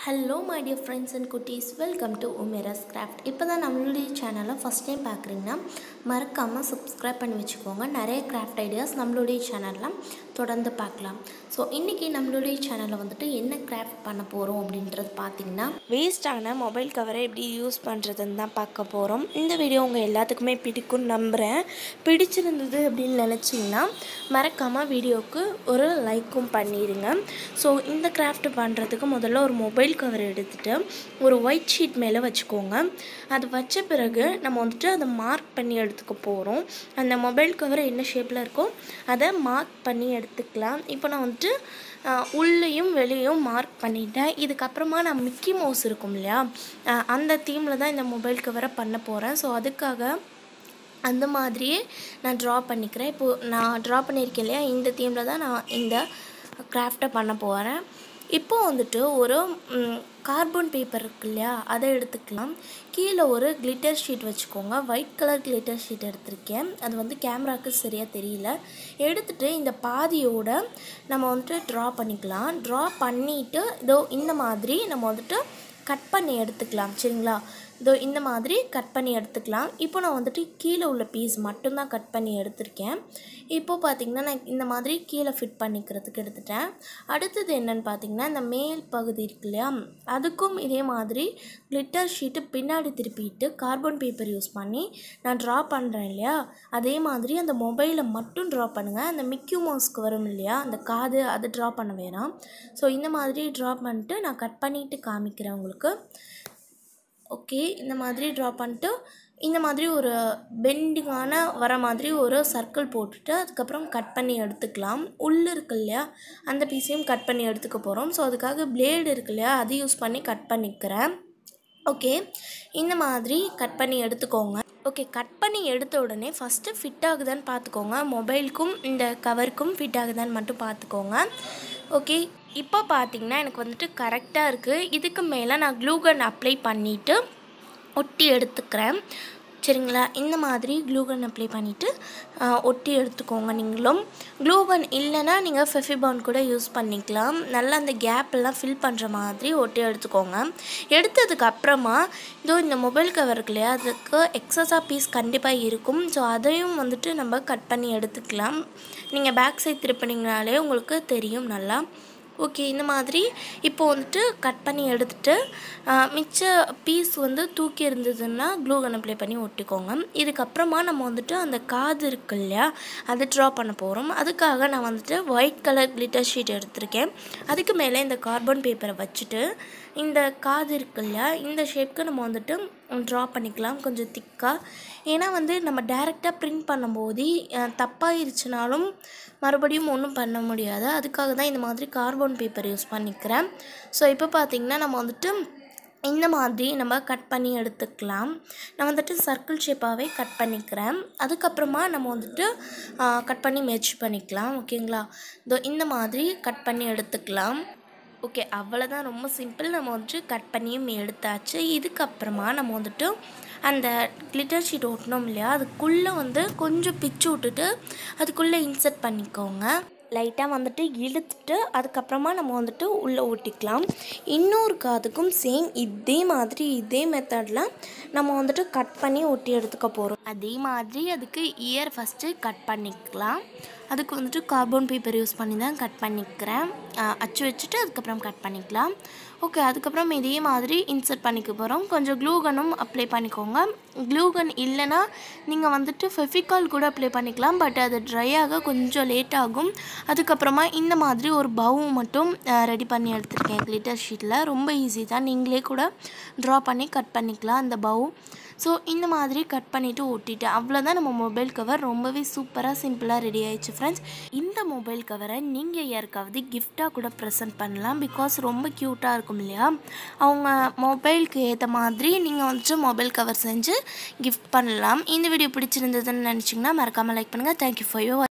hello my dear friends and குட்டீஸ் welcome to Umera's craft இப்போ தான் நம்மளுடைய சேனலை ஃபஸ்ட் டைம் பார்க்குறீங்கன்னா மறக்காமல் சப்ஸ்கிரைப் பண்ணி வச்சுக்கோங்க நிறைய கிராஃப்ட் ஐடியாஸ் நம்மளுடைய சேனலில் தொடர்ந்து பார்க்கலாம் ஸோ இன்றைக்கி நம்மளுடைய சேனலில் வந்துட்டு என்ன கிராஃப்ட் பண்ண போகிறோம் அப்படின்றது பார்த்தீங்கன்னா வேஸ்டான மொபைல் கவரை எப்படி யூஸ் பண்ணுறதுன்னு தான் பார்க்க போகிறோம் இந்த வீடியோ உங்கள் எல்லாத்துக்குமே பிடிக்கும்னு நம்புகிறேன் பிடிச்சிருந்தது அப்படின்னு நினச்சிங்கன்னா மறக்காமல் வீடியோவுக்கு ஒரு லைக்கும் பண்ணிடுங்க ஸோ இந்த கிராஃப்ட் பண்ணுறதுக்கு முதல்ல ஒரு மொபைல் கவர் எடுத்துகிட்டு ஒரு ஒயிட் ஷீட் மேலே வச்சுக்கோங்க அது வச்ச பிறகு நம்ம வந்துட்டு அதை மார்க் பண்ணி எடுத்துக்க போகிறோம் அந்த மொபைல் கவர் என்ன ஷேப்பில் இருக்கோ அதை மார்க் பண்ணி எடுத்துக்கலாம் இப்போ நான் வந்துட்டு ஆஹ், உள்ளேயும் வெளியும் மார்க் பண்ணிட்டேன் இதுக்கப்புறமா நான் மிக்கி மவுஸ் இருக்கும் இல்லையா ஆஹ், அந்த தீமில் தான் இந்த மொபைல் கவரை பண்ண போகிறேன் ஸோ அதுக்காக அந்த மாதிரியே நான் ட்ரா பண்ணிக்கிறேன் இப்போது நான் ட்ரா பண்ணியிருக்கேன் இல்லையா இந்த தீமில் தான் நான் இந்த கிராஃப்டை பண்ண போகிறேன் இப்போ வந்துட்டு ஒரு கார்பன் பேப்பர் இருக்கு இல்லையா அதை எடுத்துக்கலாம் கீழே ஒரு கிளிட்டர் ஷீட் வச்சுக்கோங்க ஒயிட் கலர் கிளிட்டர் ஷீட் எடுத்திருக்கேன் அது வந்து கேமராவுக்கு சரியாக தெரியல எடுத்துட்டு இந்த பாதியோட நம்ம வந்துட்டு ட்ரா பண்ணிக்கலாம் ட்ரா பண்ணிவிட்டு இதோ இந்த மாதிரி நம்ம வந்துட்டு கட் பண்ணி எடுத்துக்கலாம் சரிங்களா இதோ இந்த மாதிரி கட் பண்ணி எடுத்துக்கலாம் இப்போ நான் வந்துட்டு கீழே உள்ள பீஸ் மட்டும்தான் கட் பண்ணி எடுத்திருக்கேன் இப்போ பார்த்தீங்கன்னா நான் இந்த மாதிரி கீழே ஃபிட் பண்ணிக்கிறதுக்கு எடுத்துட்டேன் அடுத்தது என்னன்னு பார்த்தீங்கன்னா இந்த மேல் பகுதி இருக்கு இல்லையா அதுக்கும் இதே மாதிரி கிளிட்டர் ஷீட்டு பின்னாடி திருப்பிட்டு கார்பன் பேப்பர் யூஸ் பண்ணி நான் ட்ரா பண்ணுறேன் இல்லையா அதே மாதிரி அந்த மொபைலை மட்டும் ட்ரா பண்ணுங்கள் அந்த மிக்கி மவுஸ்க்கு வரும் இல்லையா அந்த காது அது ட்ரா பண்ண வேணாம் ஸோ இந்த மாதிரி ட்ரா பண்ணிட்டு நான் கட் பண்ணிவிட்டு காமிக்கிறேன் உங்களுக்கு ஓகே இந்த மாதிரி ட்ரா பண்ணிட்டு இந்த மாதிரி ஒரு பெண்டிங்கான வர மாதிரி ஒரு சர்க்கிள் போட்டுட்டு அதுக்கப்புறம் கட் பண்ணி எடுத்துக்கலாம் உள்ளே இருக்கு இல்லையா அந்த பீஸையும் கட் பண்ணி எடுத்துக்க போகிறோம் ஸோ அதுக்காக பிளேடு இருக்கு இல்லையா அது யூஸ் பண்ணி கட் பண்ணிக்கிறேன் ஓகே இந்த மாதிரி கட் பண்ணி எடுத்துக்கோங்க ஓகே கட் பண்ணி எடுத்த உடனே ஃபஸ்ட்டு ஃபிட் ஆகுதான்னு பார்த்துக்கோங்க மொபைலுக்கும் இந்த கவருக்கும் ஃபிட் ஆகுதான்னு மட்டும் பார்த்துக்கோங்க ஓகே இப்போ பார்த்தீங்கன்னா எனக்கு வந்துட்டு கரெக்டாக இருக்குது இதுக்கு மேலே நான் க்ளூகன் அப்ளை பண்ணிவிட்டு ஒட்டி எடுத்துக்கிறேன் சரிங்களா இந்த மாதிரி க்ளூகன் அப்ளை பண்ணிவிட்டு ஒட்டி எடுத்துக்கோங்க நீங்களும் க்ளூகன் இல்லைன்னா நீங்கள் ஃபெஃபிபான் கூட யூஸ் பண்ணிக்கலாம் நல்லா அந்த கேப் எல்லாம் ஃபில் பண்ணுற மாதிரி ஒட்டி எடுத்துக்கோங்க எடுத்ததுக்கு அப்புறமா இதோ இந்த மொபைல் கவர் இருக்கு இல்லையா அதுக்கு எக்ஸஸாக பீஸ் கண்டிப்பாக இருக்கும் ஸோ அதையும் வந்துட்டு நம்ம கட் பண்ணி எடுத்துக்கலாம் நீங்கள் பேக் சைட் திருப்பினீங்கனாலே உங்களுக்கு தெரியும் நல்லா ஓகே இந்த மாதிரி இப்போ வந்துட்டு கட் பண்ணி எடுத்துட்டு ஆ, மிச்ச பீஸ் வந்து தூக்கி இருந்ததுன்னா க்ளூ கன் அப்ளை பண்ணி ஒட்டிக்கோங்க இதுக்கப்புறமா நம்ம வந்துட்டு அந்த காது இருக்கு இல்லையா அதை ட்ரா பண்ண போகிறோம் அதுக்காக நான் வந்துட்டு ஒயிட் கலர் கிளிட்டர் ஷீட் எடுத்திருக்கேன் அதுக்கு மேலே இந்த கார்பன் பேப்பரை வச்சுட்டு இந்த காது இருக்கு இல்லையா இந்த ஷேப்க்கு நம்ம வந்துட்டு ட்ரா பண்ணிக்கலாம் கொஞ்சம் திக்காக ஏன்னா வந்து நம்ம டேரெக்டாக பிரிண்ட் பண்ணும்போது அஹ், தப்பாயிருச்சுனாலும் மறுபடியும் ஒன்றும் பண்ண முடியாது அதுக்காக தான் இந்த மாதிரி கார்பன் பேப்பர் யூஸ் பண்ணிக்கிறேன் ஸோ இப்போ பார்த்திங்கன்னா நம்ம வந்துட்டு இந்த மாதிரி நம்ம கட் பண்ணி எடுத்துக்கலாம் நான் வந்துட்டு சர்க்கிள் ஷேப்பாகவே கட் பண்ணிக்கிறேன் அதுக்கப்புறமா நம்ம வந்துட்டு கட் பண்ணி மெர்ச் பண்ணிக்கலாம் ஓகேங்களா இதோ இந்த மாதிரி கட் பண்ணி எடுத்துக்கலாம் ஓகே அவ்வளோதான் ரொம்ப சிம்பிள் நம்ம வந்துட்டு கட் பண்ணியும் எடுத்தாச்சு இதுக்கப்புறமா நம்ம வந்துட்டு அந்த கிளிட்டர் ஷீட் ஒட்டினோம் இல்லையா அதுக்குள்ளே வந்து கொஞ்சம் பிச்சு விட்டுட்டு அதுக்குள்ளே இன்சர்ட் பண்ணிக்கோங்க லைட்டாக வந்துட்டு இழுத்துட்டு அதுக்கப்புறமா நம்ம வந்துட்டு உள்ளே ஒட்டிக்கலாம் இன்னொரு காதுக்கும் சேம் இதே மாதிரி இதே மெத்தடில் நம்ம வந்துட்டு கட் பண்ணி ஒட்டி எடுத்துக்க போகிறோம் அதே மாதிரி அதுக்கு இயர் ஃபஸ்ட்டு கட் பண்ணிக்கலாம் அதுக்கு வந்துட்டு கார்பன் பேப்பர் யூஸ் பண்ணி தான் கட் பண்ணிக்கிறேன் அஹ் அச்சு வச்சுட்டு அதுக்கப்புறம் கட் பண்ணிக்கலாம் ஓகே அதுக்கப்புறம் இதே மாதிரி இன்சர்ட் பண்ணிக்க போகிறோம் கொஞ்சம் க்ளூகனும் அப்ளை பண்ணிக்கோங்க க்ளூகன் இல்லைன்னா நீங்கள் வந்துட்டு ஃபெஃபிகால் கூட அப்ளை பண்ணிக்கலாம் பட் அது ட்ரை ஆக கொஞ்சம் லேட் ஆகும் அதுக்கப்புறமா இந்த மாதிரி ஒரு பவு மட்டும் ரெடி பண்ணி எடுத்திருக்கேன் கிளிட்டர் ஷீட்டில் ரொம்ப ஈஸி தான் நீங்களே கூட ட்ரா பண்ணி கட் பண்ணிக்கலாம் அந்த பவு ஸோ இந்த மாதிரி கட் பண்ணிவிட்டு ஒட்டிட்டு அவ்வளோதான் நம்ம மொபைல் கவர் ரொம்பவே சூப்பராக சிம்பிளாக ரெடி ஆயிடுச்சு ஃப்ரெண்ட்ஸ் இந்த மொபைல் கவரை நீங்கள் யாருக்காவது கிஃப்டாக கூட ப்ரெசென்ட் பண்ணலாம் பிகாஸ் ரொம்ப க்யூட்டாக இருக்கும் இல்லையா அவங்க மொபைலுக்கு ஏற்ற மாதிரி நீங்கள் வந்துட்டு மொபைல் கவர் செஞ்சு கிஃப்ட் பண்ணலாம் இந்த வீடியோ பிடிச்சிருந்ததுன்னு நினச்சிங்கன்னா மறக்காமல் லைக் பண்ணுங்கள் தேங்க்யூ ஃபார் யூ